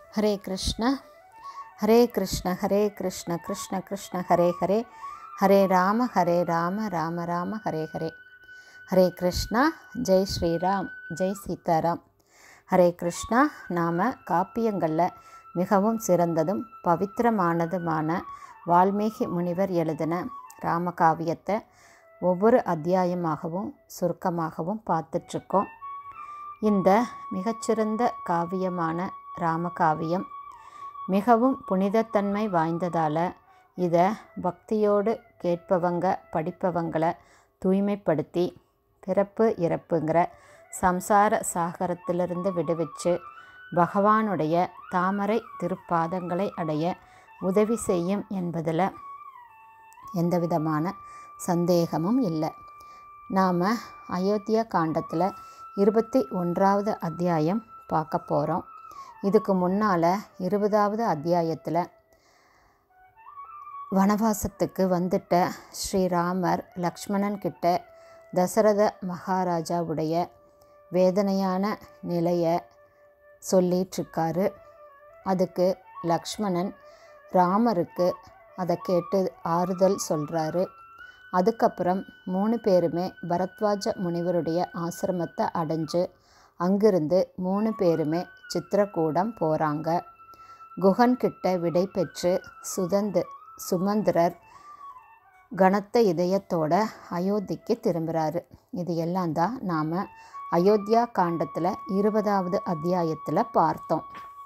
ஹரே கிருஷ்ண ஹரே கிருஷ்ண ஹரே கிருஷ்ண கிருஷ்ண கிருஷ்ண ஹரே ஹரே ஹரே ராம ஹரே ராம ராம ராம ஹரே ஹரே ஹரே கிருஷ்ணா ஜெய் ஸ்ரீராம் ஜெய் சீதாராம் ஹரே கிருஷ்ணா நாம் காப்பியங்களில் மிகவும் சிறந்ததும் பவித்திரமானதுமான வால்மீகி முனிவர் எழுதின ராமகாவியத்தை ஒவ்வொரு அத்தியாயமாகவும் சுருக்கமாகவும் பார்த்துட்ருக்கோம் இந்த மிகச்சிறந்த காவியமான ராமகாவியம் மிகவும் புனிதத்தன்மை வாய்ந்ததால் இதை பக்தியோடு கேட்பவங்க படிப்பவங்களை தூய்மைப்படுத்தி பிறப்பு இறப்புங்கிற சம்சார சாகரத்திலிருந்து விடுவிச்சு பகவானுடைய தாமரை திருப்பாதங்களை அடைய உதவி செய்யும் என்பதில் எந்த விதமான சந்தேகமும் இல்லை நாம் அயோத்தியா காண்டத்தில் இருபத்தி ஒன்றாவது அத்தியாயம் பார்க்க போகிறோம் இதுக்கு முன்னால் இருபதாவது அத்தியாயத்தில் வனவாசத்துக்கு வந்துட்ட ஸ்ரீராமர் லக்ஷ்மணன் கிட்ட தசரத மகாராஜாவுடைய வேதனையான நிலையை சொல்லிகிட்ருக்காரு அதுக்கு லக்ஷ்மணன் ராமருக்கு அதை கேட்டு ஆறுதல் சொல்கிறாரு அதுக்கப்புறம் மூணு பேருமே பரத்வாஜ முனிவருடைய ஆசிரமத்தை அடைஞ்சு அங்கிருந்து மூணு பேருமே சித்திரக்கூடம் போகிறாங்க குகன்கிட்ட விடை பெற்று சுதந்து சுமந்திரர் கனத்த இதயத்தோட அயோத்திக்கு திரும்புகிறாரு இது எல்லாம் தான் நாம் அயோத்தியா காண்டத்தில் இருபதாவது அத்தியாயத்தில் பார்த்தோம்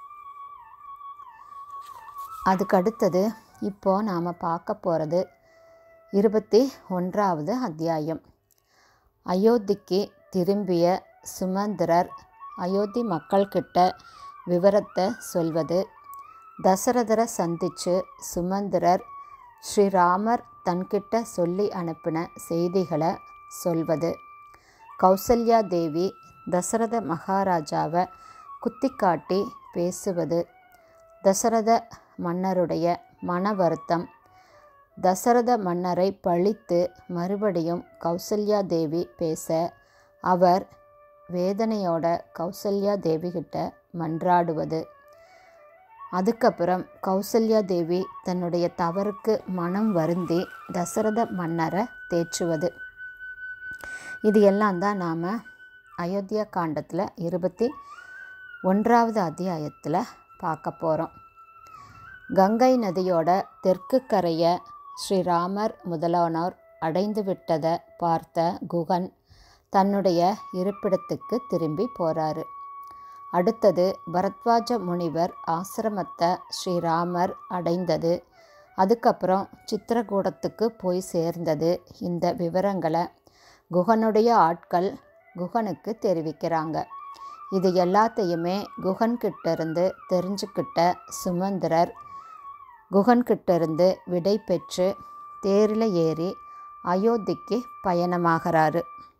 அதுக்கு அடுத்தது இப்போது நாம் பார்க்க போகிறது இருபத்தி ஒன்றாவது அத்தியாயம் அயோத்திக்கு திரும்பிய சுமந்திரர் அயோத்தி மக்கள்கிட்ட விவரத்தை சொல்வது தசரதரை சந்தித்து சுமந்திரர் ஸ்ரீராமர் தன்கிட்ட சொல்லி அனுப்பின செய்திகளை சொல்வது கௌசல்யா தேவி தசரத மகாராஜாவை குத்தி காட்டி பேசுவது தசரத மன்னருடைய மன வருத்தம் தசரத மன்னரை பழித்து மறுபடியும் கௌசல்யா தேவி பேச அவர் வேதனையோட கௌசல்யா தேவிகிட்ட மன்றாடுவது அதுக்கப்புறம் கௌசல்யா தேவி தன்னுடைய தவறுக்கு மனம் வருந்தி தசரத மன்னரை தேற்றுவது இது எல்லாம் தான் நாம் அயோத்தியா காண்டத்தில் இருபத்தி ஒன்றாவது அத்தியாயத்தில் பார்க்க போகிறோம் கங்கை நதியோட தெற்கு கரையை ஸ்ரீராமர் முதலானோர் அடைந்து விட்டதை பார்த்த குகன் தன்னுடைய இருப்பிடத்துக்கு திரும்பி போகிறாரு அடுத்தது பரத்வாஜ முனிவர் ஆசிரமத்தை ஸ்ரீராமர் அடைந்தது அதுக்கப்புறம் சித்திரகூடத்துக்கு போய் சேர்ந்தது இந்த விவரங்களை குகனுடைய ஆட்கள் குகனுக்கு தெரிவிக்கிறாங்க இது எல்லாத்தையுமே குகன்கிட்ட இருந்து தெரிஞ்சுக்கிட்ட சுமந்திரர் குகன்கிட்ட இருந்து விடை பெற்று தேரில் ஏறி அயோத்திக்கு பயணமாகிறாரு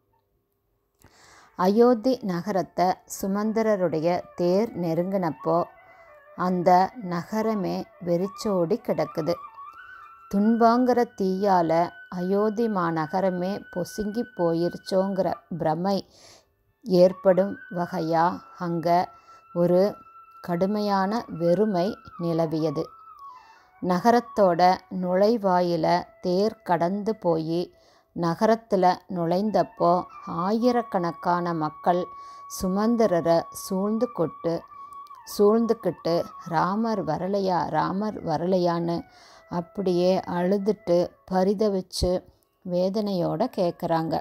அயோத்தி நகரத்தை சுமந்திரருடைய தேர் நெருங்கினப்போ அந்த நகரமே வெறிச்சோடி கிடக்குது துன்பாங்கிற தீயால் அயோத்தி மாநகரமே பொசுங்கி போயிருச்சோங்கிற பிரமை ஏற்படும் வகையாக அங்கே ஒரு கடுமையான வெறுமை நிலவியது நகரத்தோட நுழைவாயில தேர் கடந்து போய் நகரத்தில் நுழைந்தப்போ ஆயிரக்கணக்கான மக்கள் சுமந்திரரை சூழ்ந்து கொட்டு சூழ்ந்துக்கிட்டு ராமர் வரலையா ராமர் வரலையான்னு அப்படியே அழுதுட்டு பரிதவிச்சு வேதனையோடு கேட்குறாங்க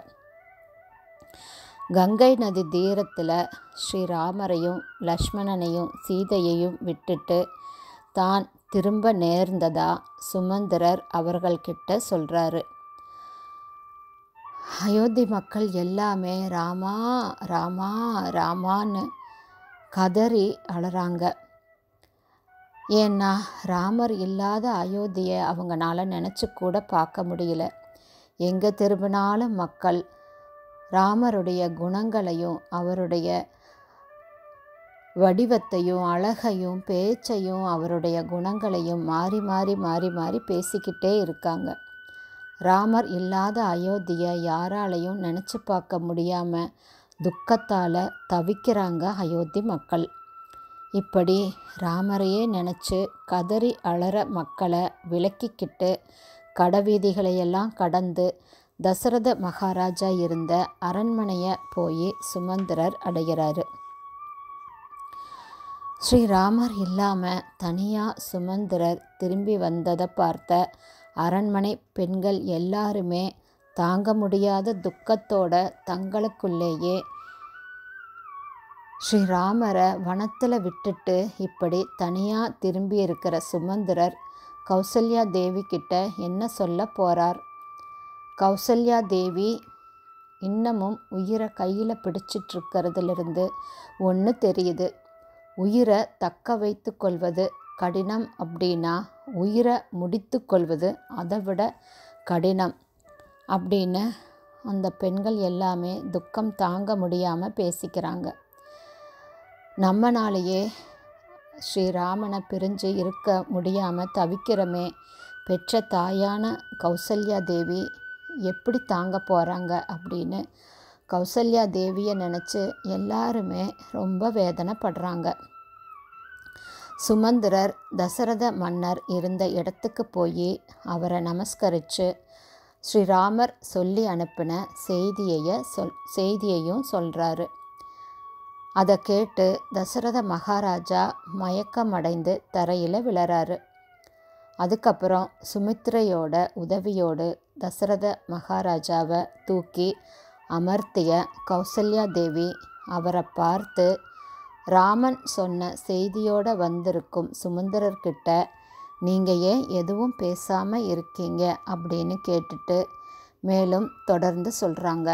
கங்கை நதி தீரத்தில் ஸ்ரீராமரையும் லக்ஷ்மணனையும் சீதையையும் விட்டுட்டு தான் திரும்ப நேர்ந்ததா சுமந்திரர் அவர்கள்கிட்ட சொல்கிறாரு அயோத்தி மக்கள் எல்லாமே ராமா ராமா ராமான்னு கதறி அழறாங்க ஏன்னா ராமர் இல்லாத அயோத்தியை அவங்களால நினச்சி கூட பார்க்க முடியல எங்கே திரும்பினாலும் மக்கள் ராமருடைய குணங்களையும் அவருடைய வடிவத்தையும் அழகையும் பேச்சையும் அவருடைய குணங்களையும் மாறி மாறி மாறி மாறி பேசிக்கிட்டே இருக்காங்க ராமர் இல்லாத அயோத்தியை யாராலையும் நினச்சி பார்க்க முடியாமல் துக்கத்தால் தவிக்கிறாங்க அயோத்தி மக்கள் இப்படி ராமரையே நினச்சி கதறி அலற மக்களை விலக்கிக்கிட்டு கடைவீதிகளையெல்லாம் கடந்து தசரத மகாராஜா இருந்த அரண்மனையை போய் சுமந்திரர் அடைகிறாரு ஸ்ரீராமர் இல்லாமல் தனியாக சுமந்திரர் திரும்பி வந்ததை பார்த்த அரண்மனை பெண்கள் எல்லாருமே தாங்க முடியாத துக்கத்தோட தங்களுக்குள்ளேயே ஸ்ரீராமரை வனத்தில் விட்டுட்டு இப்படி தனியாக திரும்பி இருக்கிற சுமந்திரர் கௌசல்யா தேவி கிட்ட என்ன சொல்ல போகிறார் கௌசல்யா தேவி இன்னமும் உயிரை கையில் பிடிச்சிட்ருக்கிறதுலேருந்து ஒன்று தெரியுது உயிரை தக்க வைத்து கொள்வது கடினம் அப்படின்னா உயிரை முடித்து கொள்வது அதை விட கடினம் அப்படின்னு அந்த பெண்கள் எல்லாமே துக்கம் தாங்க முடியாமல் பேசிக்கிறாங்க நம்மனாலேயே ஸ்ரீராமனை பிரிஞ்சு இருக்க முடியாமல் தவிக்கிறோமே பெற்ற தாயான கௌசல்யா தேவி எப்படி தாங்க போகிறாங்க அப்படின்னு கௌசல்யா தேவியை நினச்சி எல்லாருமே ரொம்ப வேதனைப்படுறாங்க சுமந்திரர் தசரத மன்னர் இருந்த இடத்துக்கு போய் அவரை நமஸ்கரித்து ஸ்ரீராமர் சொல்லி அனுப்பின செய்தியைய சொல் செய்தியையும் சொல்கிறாரு அதை கேட்டு தசரத மகாராஜா மயக்கமடைந்து தரையில் விழறாரு அதுக்கப்புறம் சுமித்ரையோட உதவியோடு தசரத மகாராஜாவை தூக்கி அமர்த்திய கௌசல்யா தேவி அவரை பார்த்து ராமன் சொன்ன செய்தியோடு வந்திருக்கும் சுமந்திரர்கிட்ட நீங்கள் ஏன் எதுவும் பேசாமல் இருக்கீங்க அப்படின்னு கேட்டுட்டு மேலும் தொடர்ந்து சொல்கிறாங்க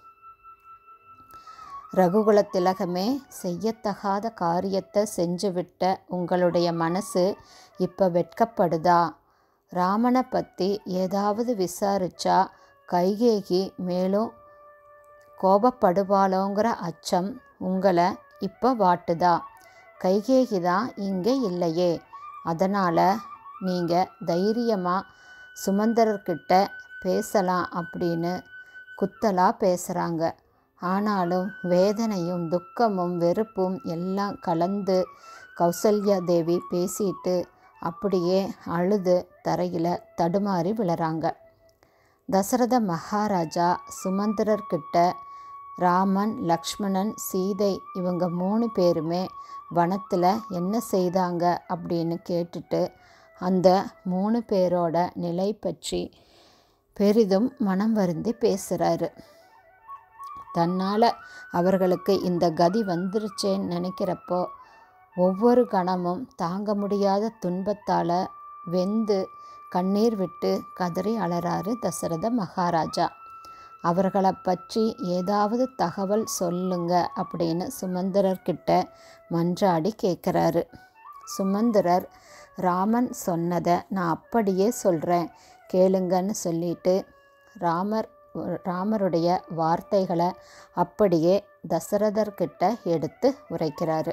ரகுகுல திலகமே செய்யத்தகாத காரியத்தை செஞ்சுவிட்ட உங்களுடைய மனசு இப்போ வெட்கப்படுதா ராமனை பற்றி ஏதாவது விசாரிச்சா கைகேகி மேலும் கோபப்படுவாளோங்கிற அச்சம் உங்களை இப்போ வாட்டுதா கைகேகி தான் இங்கே இல்லையே அதனால் நீங்கள் தைரியமாக சுமந்தரர்கிட்ட பேசலாம் அப்படின்னு குத்தலாக பேசுகிறாங்க ஆனாலும் வேதனையும் துக்கமும் வெறுப்பும் எல்லாம் கலந்து கௌசல்யா தேவி பேசிட்டு அப்படியே அழுது தரையில் தடுமாறி விழறாங்க தசரத மகாராஜா சுமந்திரர்கிட்ட ராமன் லக்ஷ்மணன் சீதை இவங்க மூணு பேருமே வனத்தில் என்ன செய்தாங்க அப்படின்னு கேட்டுட்டு அந்த மூணு பேரோட நிலை பற்றி பெரிதும் மனம் வருந்தி பேசுகிறாரு தன்னால் அவர்களுக்கு இந்த கதி வந்துருச்சேன்னு நினைக்கிறப்போ ஒவ்வொரு கணமும் தாங்க முடியாத துன்பத்தால் வெந்து கண்ணீர் விட்டு கதறி அலறாரு தசரத மகாராஜா அவர்களை பற்றி ஏதாவது தகவல் சொல்லுங்க அப்படின்னு சுமந்திரர்கிட்ட மன்றாடி கேட்குறாரு சுமந்திரர் ராமன் சொன்னதை நான் அப்படியே சொல்கிறேன் கேளுங்கன்னு சொல்லிட்டு ராமர் ராமருடைய வார்த்தைகளை அப்படியே தசரதர்கிட்ட எடுத்து உரைக்கிறாரு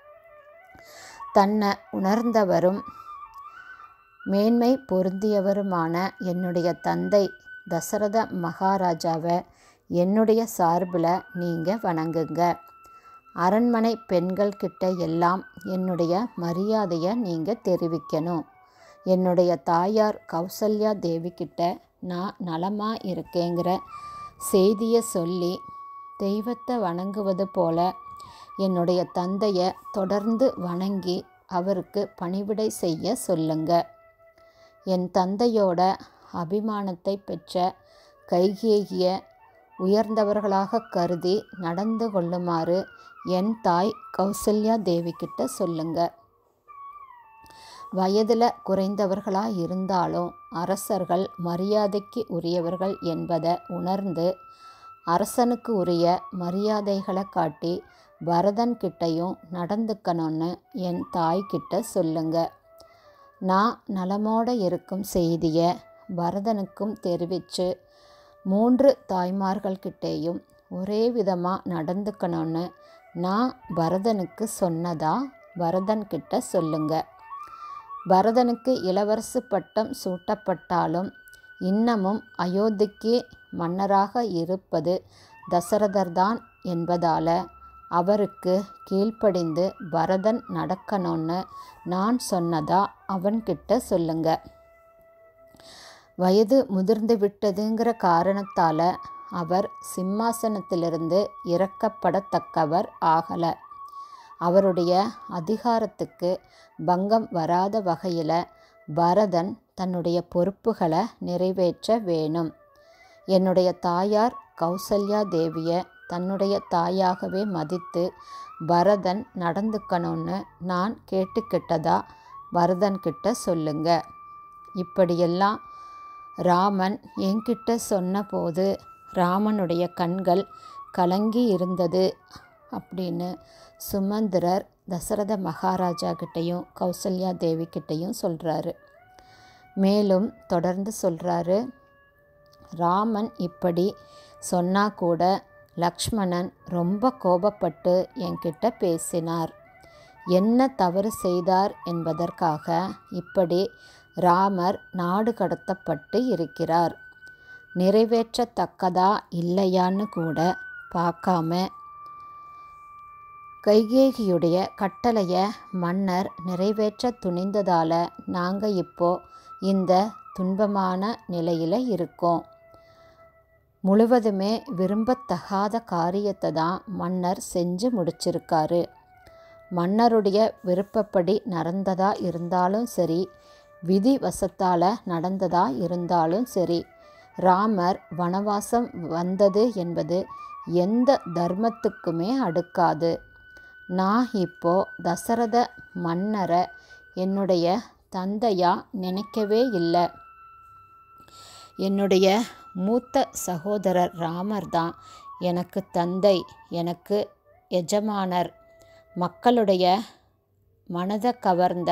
தன்னை உணர்ந்தவரும் மேன்மை பொருந்தியவருமான என்னுடைய தந்தை தசரத மகாராஜாவை என்னுடைய சார்பில் நீங்கள் வணங்குங்க அரண்மனை பெண்கள் கிட்ட எல்லாம் என்னுடைய மரியாதையை நீங்கள் தெரிவிக்கணும் என்னுடைய தாயார் கௌசல்யா தேவி கிட்ட நான் நலமாக இருக்கேங்கிற செய்தியை சொல்லி தெய்வத்தை வணங்குவது போல என்னுடைய தந்தையை தொடர்ந்து வணங்கி அவருக்கு பணிவிடை செய்ய சொல்லுங்க என் தந்தையோட அபிமானத்தை பெற்ற கைகேகிய உயர்ந்தவர்களாக கருதி நடந்து கொள்ளுமாறு என் தாய் கௌசல்யா தேவி கிட்ட சொல்லுங்க வயதில் குறைந்தவர்களாக இருந்தாலும் அரசர்கள் மரியாதைக்கு உரியவர்கள் என்பதை உணர்ந்து அரசனுக்கு உரிய மரியாதைகளை காட்டி பரதன் கிட்டையும் நடந்துக்கணும்னு என் தாய்கிட்ட சொல்லுங்க நான் நலமோட இருக்கும் செய்தியை பரதனுக்கும் தெரிவித்து மூன்று தாய்மார்கள்கிட்டேயும் ஒரே விதமாக நடந்துக்கணும்னு நான் பரதனுக்கு சொன்னதா பரதன்கிட்ட சொல்லுங்க பரதனுக்கு இளவரசு பட்டம் சூட்டப்பட்டாலும் இன்னமும் அயோத்திக்கு மன்னராக இருப்பது தசரதர்தான் என்பதால் அவருக்கு கீழ்ப்படிந்து பரதன் நடக்கணும்னு நான் சொன்னதா அவன்கிட்ட சொல்லுங்க வயது முதிர்ந்து விட்டதுங்கிற காரணத்தால் அவர் சிம்மாசனத்திலிருந்து இறக்கப்படத்தக்கவர் ஆகலை அவருடைய அதிகாரத்துக்கு பங்கம் வராத வகையில் பரதன் தன்னுடைய பொறுப்புகளை நிறைவேற்ற வேணும் என்னுடைய தாயார் கௌசல்யா தேவியை தன்னுடைய தாயாகவே மதித்து பரதன் நடந்துக்கணும்னு நான் கேட்டுக்கிட்டதா பரதன் கிட்ட சொல்லுங்க இப்படியெல்லாம் ராமன் என்கிட்ட சொன்னபோது ராமனுடைய கண்கள் கலங்கி இருந்தது அப்படின்னு சுமந்திரர் தசரத மகாராஜா கிட்டேயும் கௌசல்யா தேவி கிட்டேயும் சொல்கிறாரு மேலும் தொடர்ந்து சொல்கிறாரு ராமன் இப்படி சொன்னா கூட லக்ஷ்மணன் ரொம்ப கோபப்பட்டு என்கிட்ட பேசினார் என்ன தவறு செய்தார் என்பதற்காக இப்படி ராமர் நாடு கடத்தப்பட்டு இருக்கிறார் நிறைவேற்றத்தக்கதா இல்லையான்னு கூட பார்க்காம கைகேகியுடைய கட்டளையை மன்னர் நிறைவேற்ற துணிந்ததால் நாங்கள் இப்போ இந்த துன்பமான நிலையில் இருக்கோம் முழுவதுமே விரும்பத்தகாத காரியத்தை தான் மன்னர் செஞ்சு முடிச்சிருக்காரு மன்னருடைய விருப்பப்படி நடந்ததா இருந்தாலும் சரி விதி வசத்தால் நடந்ததா இருந்தாலும் சரி ராமர் வனவாசம் வந்தது என்பது எந்த தர்மத்துக்குமே அடுக்காது நான் இப்போ தசரத மன்னரை என்னுடைய தந்தையா நினைக்கவே இல்லை என்னுடைய மூத்த சகோதரர் ராமர் தான் எனக்கு தந்தை எனக்கு எஜமானர் மக்களுடைய மனதை கவர்ந்த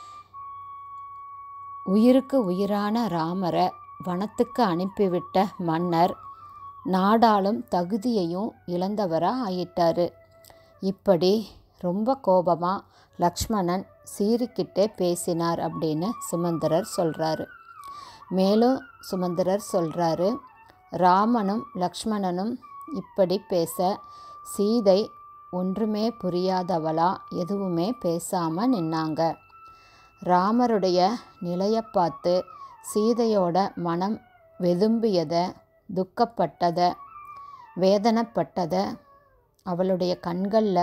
உயிருக்கு உயிரான ராமரை வனத்துக்கு அனுப்பிவிட்ட மன்னர் நாடாளும் தகுதியையும் இழந்தவராக ஆயிட்டாரு இப்படி ரொம்ப கோபமாக லக்ஷ்மணன் சீறிக்கிட்டே பேசினார் அப்படின்னு சுமந்திரர் சொல்கிறாரு மேலும் சுமந்திரர் சொல்கிறாரு ராமனும் லக்ஷ்மணனும் இப்படி பேச சீதை ஒன்றுமே புரியாதவளா எதுவுமே பேசாமல் நின்னாங்க ராமருடைய நிலையை பார்த்து சீதையோட மனம் வெதும்பியதை துக்கப்பட்டதை வேதனைப்பட்டதை அவளுடைய கண்களில்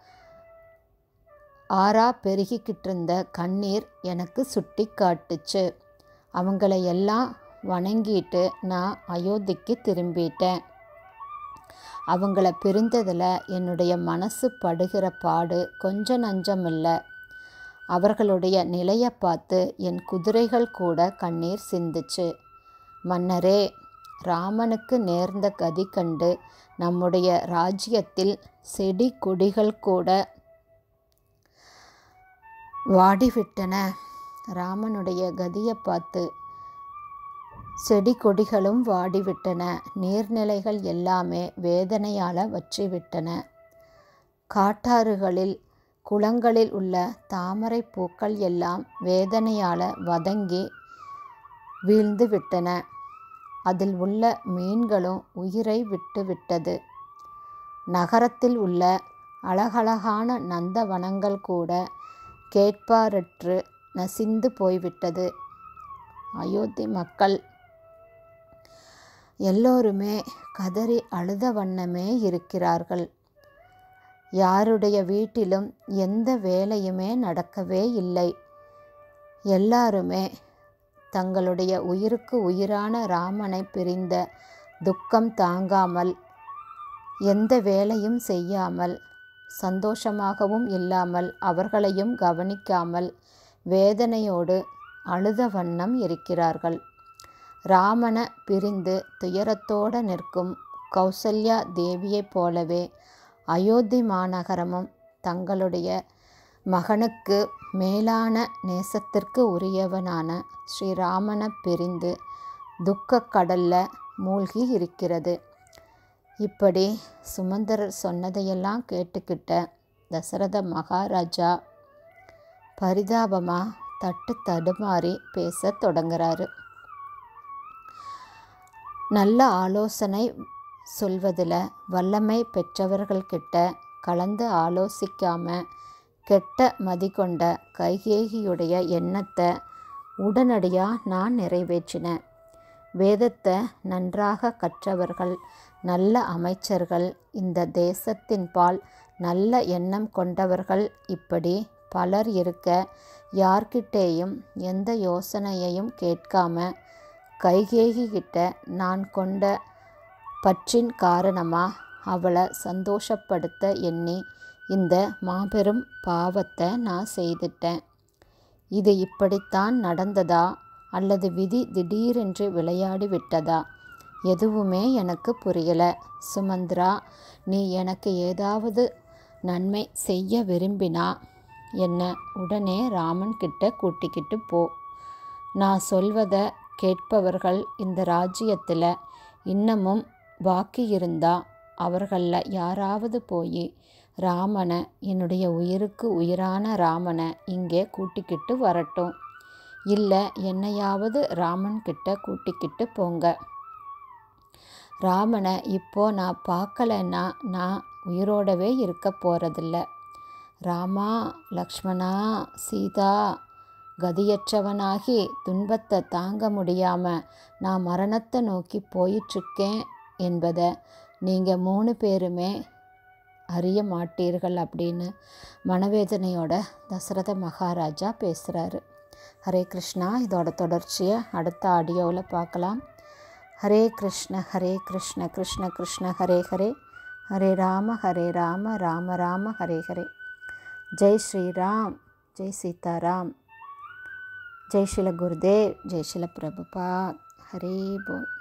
ஆறா பெருகிக்கிட்டு இருந்த கண்ணீர் எனக்கு சுட்டி காட்டுச்சு அவங்கள எல்லாம் வணங்கிட்டு நான் அயோத்திக்கு திரும்பிட்டேன் அவங்கள பிரிந்ததில் என்னுடைய மனசு படுகிற பாடு கொஞ்சம் நஞ்சம் இல்லை அவர்களுடைய நிலையை பார்த்து என் குதிரைகள் கூட கண்ணீர் சிந்துச்சு மன்னரே ராமனுக்கு நேர்ந்த கதி கண்டு நம்முடைய ராஜ்யத்தில் செடி கொடிகள் கூட வாடிவிட்டன ராமனுடைய கதியை பார்த்து செடி கொடிகளும் வாடிவிட்டன நீர்நிலைகள் எல்லாமே வேதனையால் வற்றிவிட்டன காட்டாறுகளில் குளங்களில் உள்ள தாமரை பூக்கள் எல்லாம் வேதனையால் வதங்கி வீழ்ந்து விட்டன அதில் உள்ள மீன்களும் உயிரை விட்டு விட்டது நகரத்தில் உள்ள அழகழகான நந்தவனங்கள் கூட கேட்பாரற்று நசிந்து போய்விட்டது அயோத்தி மக்கள் எல்லோருமே கதறி அழுத வண்ணமே இருக்கிறார்கள் யாருடைய வீட்டிலும் எந்த வேலையுமே நடக்கவே இல்லை எல்லாருமே தங்களுடைய உயிருக்கு உயிரான ராமனை பிரிந்த துக்கம் தாங்காமல் எந்த வேலையும் செய்யாமல் சந்தோஷமாகவும் இல்லாமல் அவர்களையும் கவனிக்காமல் வேதனையோடு அழுத வண்ணம் இருக்கிறார்கள் ராமனை பிரிந்து துயரத்தோடு நிற்கும் கௌசல்யா தேவியைப் போலவே அயோத்தி மாநகரமும் தங்களுடைய மகனுக்கு மேலான நேசத்திற்கு உரியவனான ஸ்ரீராமனை பிரிந்து துக்கக் கடல்ல மூழ்கி இருக்கிறது இப்படி சுமந்தரர் சொன்னதையெல்லாம் கேட்டுக்கிட்ட தசரத மகாராஜா பரிதாபமாக தட்டு தடுமாறி பேசத் தொடங்குறாரு நல்ல ஆலோசனை சொல்வதில் வல்லமை பெற்றவர்கள்கிட்ட கலந்து ஆலோசிக்காம கெட்ட மதி கொண்ட கைகேகியுடைய எண்ணத்தை உடனடியாக நான் நிறைவேற்றினேன் வேதத்தை நன்றாக கற்றவர்கள் நல்ல அமைச்சர்கள் இந்த தேசத்தின் பால் நல்ல எண்ணம் கொண்டவர்கள் இப்படி பலர் இருக்க யார்கிட்டேயும் எந்த யோசனையையும் கேட்காம கைகேகி கிட்ட நான் கொண்ட பற்றின் காரணமாக அவளை சந்தோஷப்படுத்த எண்ணி இந்த மாபெரும் பாவத்தை நான் செய்துட்டேன் இது இப்படித்தான் நடந்ததா அல்லது விதி திடீரென்று விளையாடி விட்டதா எதுவுமே எனக்கு புரியல சுமந்த்ரா நீ எனக்கு ஏதாவது நன்மை செய்ய விரும்பினா என்ன உடனே ராமன் கிட்ட கூட்டிக்கிட்டு போ நான் சொல்வதை கேட்பவர்கள் இந்த ராஜ்யத்தில் இன்னமும் பாக்கி இருந்தா அவர்களில் யாராவது போய் ராமனை என்னுடைய உயிருக்கு உயிரான ராமனை இங்கே கூட்டிக்கிட்டு வரட்டும் இல்லை என்னையாவது ராமன் கிட்ட கூட்டிக்கிட்டு போங்க ராமனை இப்போ நான் பார்க்கலன்னா நான் உயிரோடவே இருக்க போகிறதில்ல ராமா லக்ஷ்மணா சீதா கதியற்றவனாகி துன்பத்தை தாங்க முடியாமல் நான் மரணத்தை நோக்கி போயிட்டுருக்கேன் என்பதை நீங்கள் மூணு பேருமே அறிய மாட்டீர்கள் அப்படின்னு மனவேதனையோட தசரத மகாராஜா பேசுகிறாரு ஹரே கிருஷ்ணா இதோட தொடர்ச்சியை அடுத்த ஆடியோவில் பார்க்கலாம் ஹரே கிருஷ்ண ஹரே கிருஷ்ண கிருஷ்ண கிருஷ்ண ஹரே ஹரே ஹரே ராம ஹரே ராம ராம ராம ஹரே ஹரே ஜெய் ஸ்ரீராம் ஜெய் சீதாராம் ஜெய் ஸ்ரீல குருதேவ் ஜெய் ஸ்ரீல பிரபுபாத் ஹரே போல்